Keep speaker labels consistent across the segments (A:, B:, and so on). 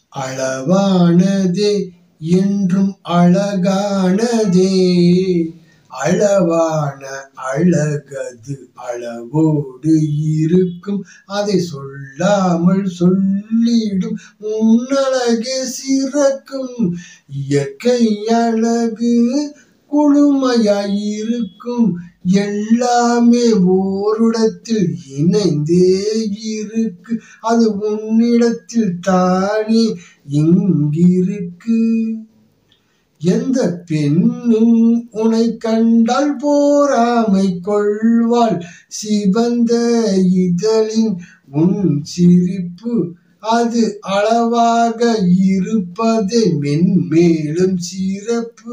A: அளவானதே என்றும் அழகானதே அளவான அழகது அளவோடு இருக்கும் அதை சொல்லாமல் சொல்லிடும் உன்னழகே சிறக்கும் இயற்கை அழகு குழுமையாயிருக்கும் எல்லாமே ஓரிடத்தில் இணைந்தே இருக்கு அது உன்னிடத்தில் தானே இங்கிருக்கு எந்த பெண்ணும் உனை கண்டால் போராமை கொள்வாள் சிவந்த இதழின் உன் சிரிப்பு அது அளவாக இருப்பதே மென்மேலும் சிறப்பு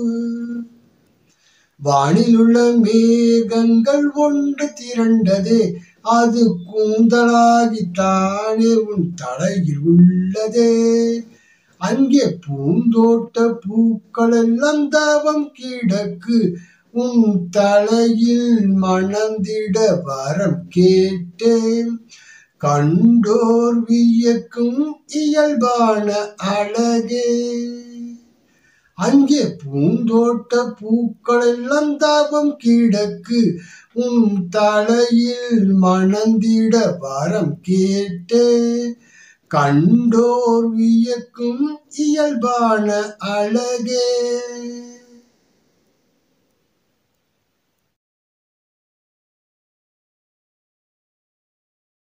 A: வானிலுள்ள மேகங்கள் ஒன்று திரண்டதே அது கூந்தலாகி தானே உன் தலையில் உள்ளதே அங்கே பூந்தோட்ட பூக்கள் எல்லாம் தவம் கிடக்கு உன் தலையில் மணந்திட வரம் கேட்டேன் கண்டோர் வியக்கும் இயல்பான அழகே அங்கே பூந்தோட்ட பூக்கள் எல்லாம் தாபம் கிடக்கு உன் தலையில் மணந்திட வரம் கேட்டே கண்டோர் வியக்கும் இயல்பான அழகே